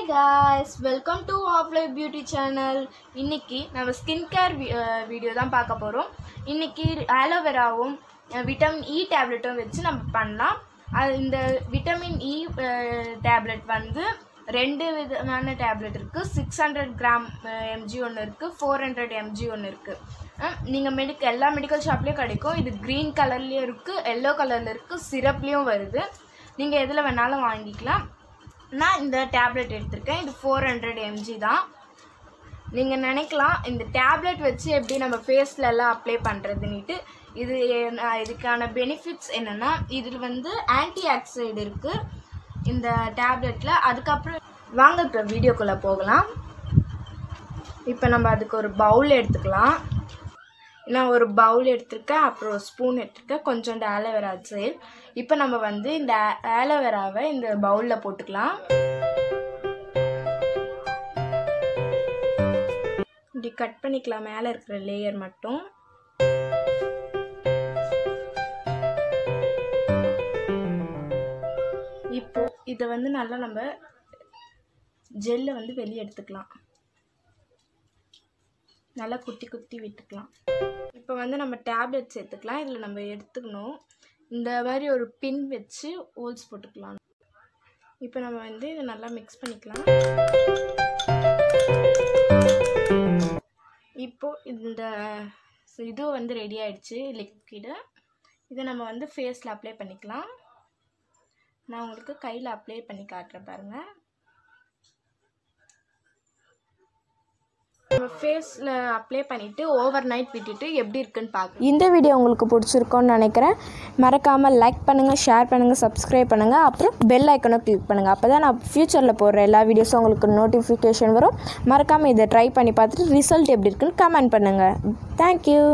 guys welcome to ஆஃப்லைவ் beauty channel இன்னைக்கு நம்ம ஸ்கின் கேர் வீடியோ தான் பார்க்க போகிறோம் இன்னைக்கு ஆலோவேராவும் விட்டமின் இ டேப்லெட்டும் வச்சு நம்ம பண்ணலாம் அது இந்த விட்டமின் இ டேப்லெட் வந்து ரெண்டு விதமான டேப்லெட் இருக்குது சிக்ஸ் ஹண்ட்ரட் கிராம் எம்ஜி ஒன்று இருக்குது ஃபோர் ஹண்ட்ரட் எம்ஜி ஒன்று இருக்குது நீங்கள் மெடிக்க எல்லா மெடிக்கல் ஷாப்லேயும் கிடைக்கும் இது க்ரீன் கலர்லேயும் இருக்குது எல்லோ கலரில் இருக்குது சிரப்லேயும் வருது நீங்கள் எதில் வேணாலும் வாங்கிக்கலாம் நான் இந்த டேப்லெட் எடுத்திருக்கேன் இது ஃபோர் ஹண்ட்ரட் எம்ஜி தான் நீங்கள் நினைக்கலாம் இந்த டேப்லெட் வச்சு எப்படி நம்ம ஃபேஸில் எல்லாம் அப்ளை பண்ணுறதுன்னுட்டு இது நான் இதுக்கான பெனிஃபிட்ஸ் என்னென்னா இதில் வந்து ஆன்டி ஆக்சைடு இருக்குது இந்த டேப்லெட்டில் அதுக்கப்புறம் வாங்க இப்போ வீடியோக்குள்ளே போகலாம் இப்போ நம்ம அதுக்கு ஒரு பவுல் எடுத்துக்கலாம் நான் ஒரு பவுல் எடுத்திருக்கேன் அப்புறம் ஸ்பூன் எடுத்திருக்கேன் கொஞ்சோண்டு ஆலோவேரா ஜெல் இப்போ நம்ம வந்து இந்த ஆலோவேராவை இந்த பவுலில் போட்டுக்கலாம் இப்படி கட் பண்ணிக்கலாம் மேலே இருக்கிற லேயர் மட்டும் இப்போ இதை வந்து நல்லா நம்ம ஜெல்லை வந்து வெளியே எடுத்துக்கலாம் நல்லா குத்தி குத்தி விட்டுக்கலாம் இப்போ வந்து நம்ம டேப்லெட் சேர்த்துக்கலாம் இதில் நம்ம எடுத்துக்கணும் இந்த மாதிரி ஒரு பின் வச்சு ஹோல்ஸ் போட்டுக்கலாம் இப்போ நம்ம வந்து இதை நல்லா மிக்ஸ் பண்ணிக்கலாம் இப்போ இந்த இது வந்து ரெடி ஆயிடுச்சு லிக்விடு இதை நம்ம வந்து ஃபேஸில் அப்ளை பண்ணிக்கலாம் நான் உங்களுக்கு கையில் அப்ளை பண்ணி காட்டுறேன் பாருங்கள் நம்ம ஃபேஸில் அப்ளை பண்ணிவிட்டு ஓவர் நைட் விட்டுட்டு எப்படி இருக்குன்னு பார்க்க இந்த வீடியோ உங்களுக்கு பிடிச்சிருக்கோன்னு நினைக்கிறேன் மறக்காமல் லைக் பண்ணுங்கள் ஷேர் பண்ணுங்கள் சப்ஸ்கிரைப் பண்ணுங்கள் அப்புறம் பெல் ஐக்கனை கிளிக் பண்ணுங்கள் அப்போ தான் நான் ஃப்யூச்சரில் போடுற எல்லா வீடியோஸும் உங்களுக்கு நோட்டிஃபிகேஷன் வரும் மறக்காமல் இதை ட்ரை பண்ணி பார்த்துட்டு ரிசல்ட் எப்படி இருக்குன்னு கமெண்ட் பண்ணுங்கள் தேங்க்யூ